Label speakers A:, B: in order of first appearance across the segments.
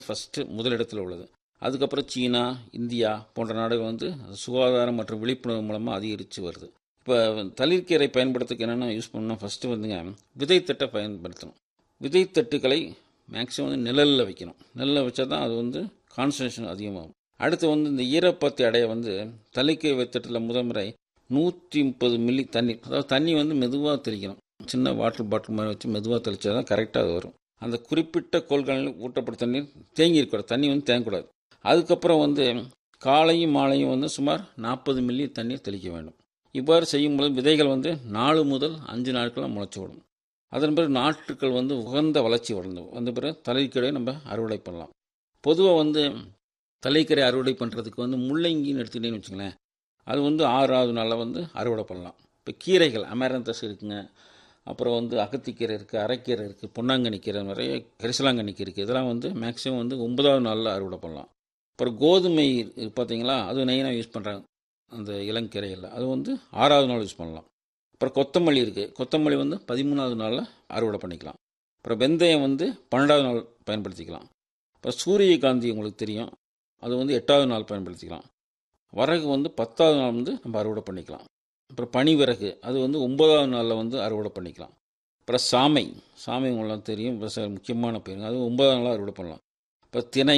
A: first முதலிடத்தில் உள்ளது அதுக்கப்புறம் சீனா இந்தியா போன்ற நாடுகள் வந்து சுகாதாரம் மற்றும் விழிப்புணர்வு மூலமாக அதிகரித்து வருது இப்போ தளிர்கீரை பயன்படுத்துறதுக்கு என்னென்ன யூஸ் பண்ணணும் ஃபஸ்ட்டு வந்துங்க விதைத்தட்டை பயன்படுத்தணும் விதைத்தட்டுகளை மேக்ஸிமம் வந்து நிழலில் வைக்கணும் நிழலில் வச்சா தான் அது வந்து கான்சன்ட்ரேஷன் அதிகமாகும் அடுத்து வந்து இந்த ஈரப்பத்தை அடைய வந்து தலைக்கீரை விதைத்தட்டில் முதல் முறை நூற்றி முப்பது மில்லி தண்ணி அதாவது தண்ணி வந்து மெதுவாக தெளிக்கணும் சின்ன வாட்டர் பாட்டில் மாதிரி வச்சு மெதுவாக தெளிச்சா தான் கரெக்டாக அது வரும் அந்த குறிப்பிட்ட கோள்களில் ஊட்டப்பட்ட தண்ணீர் தேங்கி இருக்கக்கூடாது தண்ணி வந்து தேங்கக்கூடாது அதுக்கப்புறம் வந்து காலையும் மாலையும் வந்து சுமார் நாற்பது மில்லி தண்ணீர் தெளிக்க வேண்டும் இவ்வாறு செய்யும்போது விதைகள் வந்து நாலு முதல் அஞ்சு நாட்களில் முளைச்சி விடும் அதன் பிறகு நாற்றுக்கள் வந்து உகந்த வளர்ச்சி வளர்ந்து வந்த பிறகு தலைக்கீரை நம்ம அறுவடை பண்ணலாம் பொதுவாக வந்து தலைக்கீரை அறுவடை பண்ணுறதுக்கு வந்து முள்ளங்கின்னு எடுத்துக்கிட்டேன்னு வச்சுங்களேன் அது வந்து ஆறாவது நாளில் வந்து அறுவடை பண்ணலாம் இப்போ கீரைகள் அமரந்தஸ் இருக்குங்க அப்புறம் வந்து அகத்திக்கீரை இருக்குது அரைக்கீரை இருக்குது பொன்னாங்கண்ணி கீரை நிறைய கரிசலாங்கண்ணி கீரை இருக்குது இதெல்லாம் வந்து மேக்ஸிமம் வந்து ஒன்பதாவது நாளில் அறுவடை பண்ணலாம் அப்புறம் கோதுமை பார்த்தீங்களா அது நெய்னாக யூஸ் பண்ணுறாங்க அந்த இளங்கீரையில் அது வந்து ஆறாவது நாள் யூஸ் பண்ணலாம் அப்புறம் கொத்தமல்லி இருக்குது கொத்தமல்லி வந்து பதிமூணாவது நாளில் அறுவடை பண்ணிக்கலாம் அப்புறம் வெந்தயம் வந்து பன்னெண்டாவது நாள் பயன்படுத்திக்கலாம் அப்புறம் சூரியகாந்தி உங்களுக்கு தெரியும் அது வந்து எட்டாவது நாள் பயன்படுத்திக்கலாம் வரகு வந்து பத்தாவது நாள் வந்து நம்ம அறுவடை பண்ணிக்கலாம் அப்புறம் பனி விறகு அது வந்து ஒன்பதாவது நாளில் வந்து அறுவடை பண்ணிக்கலாம் அப்புறம் சாமை சாமை உங்களுக்கு தெரியும் விவசாய முக்கியமான பயிர் அது ஒன்பதாவது நாளில் அறுவடை பண்ணலாம் இப்போ திணை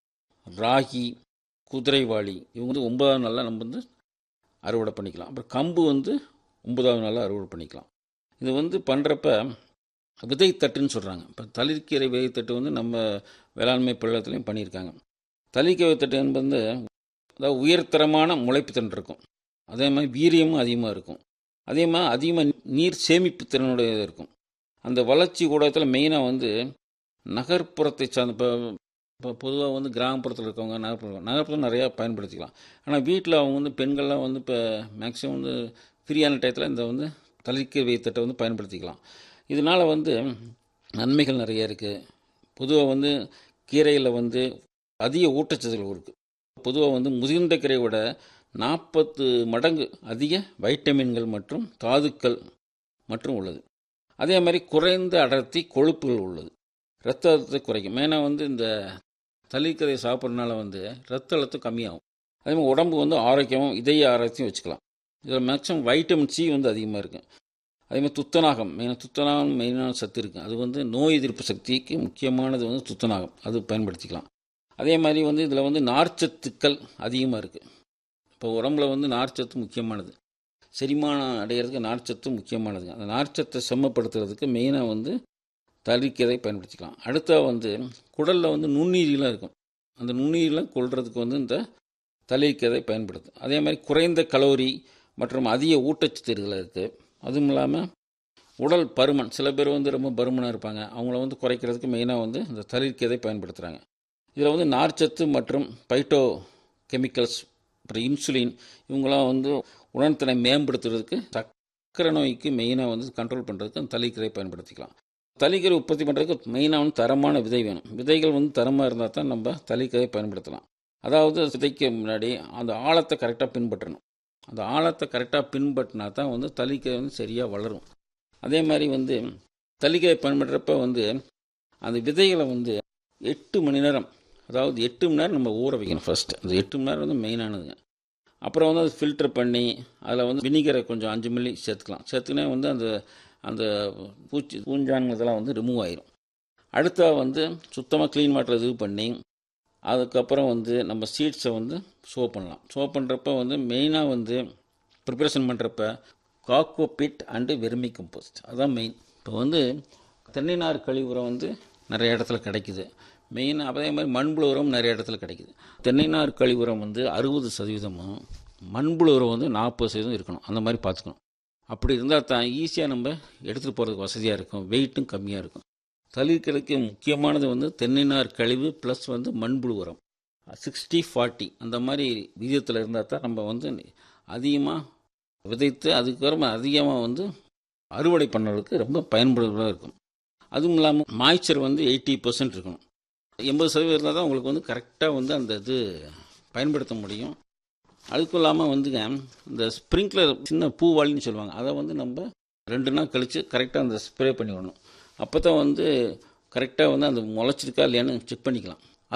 A: ராகி குதிரைவாளி இவங்க வந்து ஒன்பதாவது நாளில் நம்ம வந்து அறுவடை பண்ணிக்கலாம் அப்புறம் கம்பு வந்து ஒன்பதாவது நாளில் அறுவடை பண்ணிக்கலாம் இது வந்து பண்ணுறப்ப விதைத்தட்டுன்னு சொல்கிறாங்க இப்போ தளிர்கீரை விதைத்தட்டு வந்து நம்ம வேளாண்மை பள்ளத்துலையும் பண்ணியிருக்காங்க தளிர்கீரை விதைத்தட்டு என்பது வந்து அதாவது உயர்தரமான முளைப்பு திறன் இருக்கும் அதே மாதிரி வீரியமும் அதிகமாக இருக்கும் அதே மாதிரி அதிகமாக நீர் சேமிப்பு திறனுடைய இருக்கும் அந்த வளர்ச்சி ஊடகத்தில் மெயினாக வந்து நகர்ப்புறத்தை சார்ந்த இப்போ இப்போ பொதுவாக வந்து கிராமப்புறத்தில் இருக்கவங்க நகர்ப்புறம் நகர்ப்புறம் நிறையா பயன்படுத்திக்கலாம் ஆனால் வீட்டில் அவங்க வந்து பெண்கள்லாம் வந்து இப்போ மேக்ஸிமம் வந்து ஃப்ரீயான டயத்தில் இந்த வந்து தளிர்க்கீரை வைத்தட்டை வந்து பயன்படுத்திக்கலாம் இதனால் வந்து நன்மைகள் நிறைய இருக்குது பொதுவாக வந்து கீரையில் வந்து அதிக ஊட்டச்சத்துகள் இருக்குது பொதுவாக வந்து முதிர்ந்த கீரையை விட நாற்பத்து மடங்கு அதிக வைட்டமின்கள் மற்றும் தாதுக்கள் மற்றும் உள்ளது அதே மாதிரி குறைந்த அடர்த்தி கொழுப்புகள் உள்ளது ரத்த அழுத்தத்தை குறைக்கும் மெயினாக வந்து இந்த தளிர்கதை சாப்பிட்றதுனால வந்து ரத்த அழுத்தம் கம்மியாகும் அதே மாதிரி உடம்பு வந்து ஆரோக்கியமும் இதய ஆரோக்கியம் வச்சுக்கலாம் இதில் மேக்ஸிமம் வைட்டமின் சி வந்து அதிகமாக இருக்குது அதே மாதிரி துத்தநாகம் மெயினாக துத்தநாகம் மெயினான சத்து இருக்குது அது வந்து நோய் எதிர்ப்பு சக்திக்கு முக்கியமானது வந்து துத்தநாகம் அது பயன்படுத்திக்கலாம் அதே மாதிரி வந்து இதில் வந்து நார்ச்சத்துக்கள் அதிகமாக இருக்குது இப்போ உடம்புல வந்து நார்ச்சத்து முக்கியமானது செரிமானம் அடைகிறதுக்கு நார்ச்சத்து முக்கியமானது அந்த நார்ச்சத்தை செம்மப்படுத்துறதுக்கு மெயினாக வந்து தளிர்க்கீரை பயன்படுத்திக்கலாம் அடுத்த வந்து குடலில் வந்து நுண்ணுயிரிலாம் இருக்கும் அந்த நுண்ணுயிரிலாம் கொள்றதுக்கு வந்து இந்த தளிர்க்கீரை பயன்படுத்தும் அதே மாதிரி குறைந்த கலோரி மற்றும் அதிக ஊட்டச்சத்துகள் இருக்குது அதுவும் இல்லாமல் உடல் பருமன் சில பேர் வந்து ரொம்ப பருமனாக இருப்பாங்க அவங்கள வந்து குறைக்கிறதுக்கு மெயினாக வந்து இந்த தளிர்க்கீரை பயன்படுத்துகிறாங்க இதில் வந்து நார்ச்சத்து மற்றும் பைட்டோ கெமிக்கல்ஸ் அப்புறம் இன்சுலின் இவங்களாம் வந்து உணர்திறனை மேம்படுத்துறதுக்கு சக்கரை நோய்க்கு மெயினாக வந்து கண்ட்ரோல் பண்ணுறதுக்கு அந்த தளிர்கீரை பயன்படுத்திக்கலாம் தளிர்கீரை உற்பத்தி பண்ணுறதுக்கு மெயினாக வந்து தரமான விதை வேணும் விதைகள் வந்து தரமாக இருந்தால் தான் நம்ம தளிர்கீரை பயன்படுத்தலாம் அதாவது விதைக்க முன்னாடி அந்த ஆழத்தை கரெக்டாக பின்பற்றணும் அந்த ஆழத்தை கரெக்டாக பின்பற்றினா தான் வந்து தளிர்கீரை வந்து சரியாக வளரும் அதே மாதிரி வந்து தளிர்கீரை பயன்படுறப்ப வந்து அந்த விதைகளை வந்து எட்டு மணி நேரம் அதாவது எட்டு மணி நேரம் நம்ம ஊற வைக்கணும் ஃபஸ்ட்டு அந்த எட்டு மணி நேரம் வந்து மெயினானதுங்க அப்புறம் வந்து அது ஃபில்டர் பண்ணி அதில் வந்து வினிகரை கொஞ்சம் அஞ்சு மில்லி சேர்த்துக்கலாம் சேர்த்துக்கினே வந்து அந்த அந்த பூச்சி பூஞ்சான் இதெல்லாம் வந்து ரிமூவ் ஆயிரும் அடுத்தா வந்து சுத்தமாக க்ளீன் வாட்டர் இது பண்ணி அதுக்கப்புறம் வந்து நம்ம சீட்ஸை வந்து சோ பண்ணலாம் சோ பண்ணுறப்ப வந்து மெயினாக வந்து ப்ரிப்பரேஷன் பண்ணுறப்ப coco peat and vermicompost அதுதான் மெயின் இப்போ வந்து தென்னை நார் கழிவுரம் வந்து நிறைய இடத்துல கிடைக்குது மெயின் அதே மாதிரி மண்புழு உரம் நிறைய இடத்துல கிடைக்குது தென்னை நார் கழிவுரம் வந்து அறுபது சதவீதமும் மண்புழு உரம் வந்து நாற்பது சதவீதம் இருக்கணும் அந்த மாதிரி பார்த்துக்கணும் அப்படி இருந்தால் தான் ஈஸியாக நம்ம எடுத்துகிட்டு போகிறதுக்கு வசதியாக இருக்கும் வெயிட்டும் கம்மியாக இருக்கும் தளிர்களுக்கு முக்கியமானது வந்து தென்னை நார் கழிவு ப்ளஸ் வந்து மண்புழு உரம் சிக்ஸ்டி ஃபார்ட்டி அந்த மாதிரி விகிதத்தில் இருந்தால் தான் நம்ம வந்து அதிகமாக விதைத்து அதுக்கப்புறமா அதிகமாக வந்து அறுவடை பண்ணுறதுக்கு ரொம்ப பயன்படுவதாக இருக்கும் அதுவும் இல்லாமல் மாய்ச்சர் வந்து எயிட்டி பர்சன்ட் இருக்கணும் எண்பது சதவீதம் இருந்தால் தான் உங்களுக்கு வந்து கரெக்டாக வந்து அந்த இது பயன்படுத்த முடியும் அதுக்கும் இல்லாமல் வந்துங்க இந்த ஸ்ப்ரிங்க்லர் சின்ன பூவாளின்னு சொல்லுவாங்க அதை வந்து நம்ம ரெண்டு நாள் கழித்து கரெக்டாக அந்த ஸ்ப்ரே பண்ணி விடணும் அப்போ தான் வந்து கரெக்டாக வந்து அந்த முளைச்சிருக்கா இல்லையான்னு செக் பண்ணிக்கலாம்